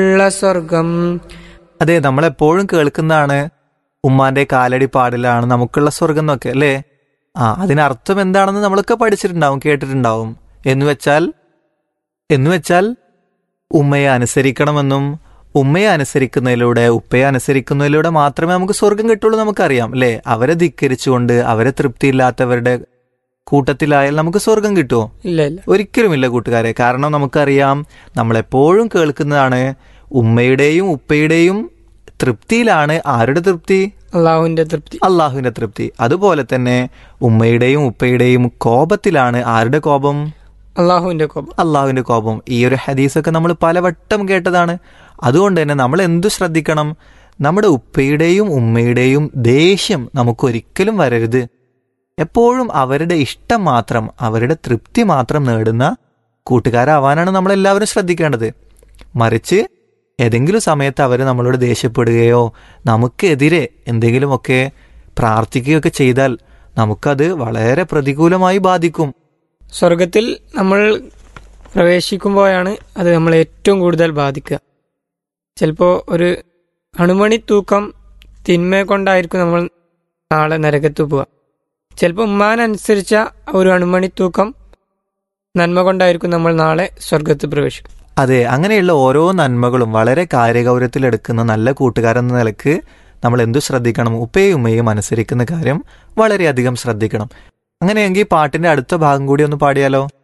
ഉള്ള സ്വർഗം അതെ നമ്മളെപ്പോഴും കേൾക്കുന്നതാണ് ഉമ്മാന്റെ കാലടി പാടിലാണ് നമുക്കുള്ള സ്വർഗം എന്നൊക്കെ അല്ലേ ആ അതിനർത്ഥം എന്താണെന്ന് നമ്മളൊക്കെ പഠിച്ചിട്ടുണ്ടാവും കേട്ടിട്ടുണ്ടാവും എന്ന് വെച്ചാൽ എന്ന് വെച്ചാൽ ഉമ്മയെ അനുസരിക്കണമെന്നും ഉമ്മയെ അനുസരിക്കുന്നതിലൂടെ ഉപ്പയെ അനുസരിക്കുന്നതിലൂടെ മാത്രമേ നമുക്ക് സ്വർഗം കിട്ടുള്ളൂ നമുക്കറിയാം അല്ലേ അവരെ ധിക്കരിച്ചുകൊണ്ട് അവരെ തൃപ്തിയില്ലാത്തവരുടെ കൂട്ടത്തിലായാൽ നമുക്ക് സ്വർഗം കിട്ടുമോ ഇല്ല ഇല്ല ഒരിക്കലുമില്ല കൂട്ടുകാരെ കാരണം നമുക്കറിയാം നമ്മളെപ്പോഴും കേൾക്കുന്നതാണ് ഉമ്മയുടെയും ഉപ്പയുടെയും തൃപ്തിയിലാണ് ആരുടെ തൃപ്തി അള്ളാഹുവിന്റെ തൃപ്തി അള്ളാഹുവിന്റെ തൃപ്തി അതുപോലെ തന്നെ ഉമ്മയുടെയും ഉപ്പയുടെയും കോപത്തിലാണ് ആരുടെ കോപം അള്ളാഹുവിന്റെ കോപം അള്ളാഹുവിന്റെ കോപം ഈ ഒരു ഹദീസൊക്കെ നമ്മൾ പലവട്ടം കേട്ടതാണ് അതുകൊണ്ട് തന്നെ നമ്മൾ എന്തു ശ്രദ്ധിക്കണം നമ്മുടെ ഉപ്പയുടെയും ഉമ്മയുടെയും ദേഷ്യം നമുക്ക് ഒരിക്കലും വരരുത് എപ്പോഴും അവരുടെ ഇഷ്ടം മാത്രം അവരുടെ തൃപ്തി മാത്രം നേടുന്ന കൂട്ടുകാരാവാനാണ് നമ്മളെല്ലാവരും ശ്രദ്ധിക്കേണ്ടത് മറിച്ച് ഏതെങ്കിലും സമയത്ത് അവർ നമ്മളോട് ദേഷ്യപ്പെടുകയോ നമുക്കെതിരെ എന്തെങ്കിലുമൊക്കെ പ്രാർത്ഥിക്കുകയൊക്കെ ചെയ്താൽ നമുക്കത് വളരെ പ്രതികൂലമായി ബാധിക്കും സ്വർഗത്തിൽ നമ്മൾ പ്രവേശിക്കുമ്പോഴാണ് അത് നമ്മളെ ഏറ്റവും കൂടുതൽ ബാധിക്കുക ചിലപ്പോൾ ഒരു അണുമണി തൂക്കം തിന്മ കൊണ്ടായിരിക്കും നമ്മൾ നാളെ നരകത്ത് പോവുക ചിലപ്പോൾ ഉമ്മാനനുസരിച്ച ഒരു അണുമണി തൂക്കം നന്മ കൊണ്ടായിരിക്കും നമ്മൾ നാളെ സ്വർഗത്ത് പ്രവേശിക്കും അതെ അങ്ങനെയുള്ള ഓരോ നന്മകളും വളരെ കാര്യഗൗരവത്തിലെടുക്കുന്ന നല്ല കൂട്ടുകാരെന്ന നിലക്ക് നമ്മൾ എന്തു ശ്രദ്ധിക്കണം ഉപ്പയും ഉമ്മയും അനുസരിക്കുന്ന കാര്യം വളരെയധികം ശ്രദ്ധിക്കണം അങ്ങനെയെങ്കിൽ പാട്ടിന്റെ അടുത്ത ഭാഗം കൂടി ഒന്ന് പാടിയാലോ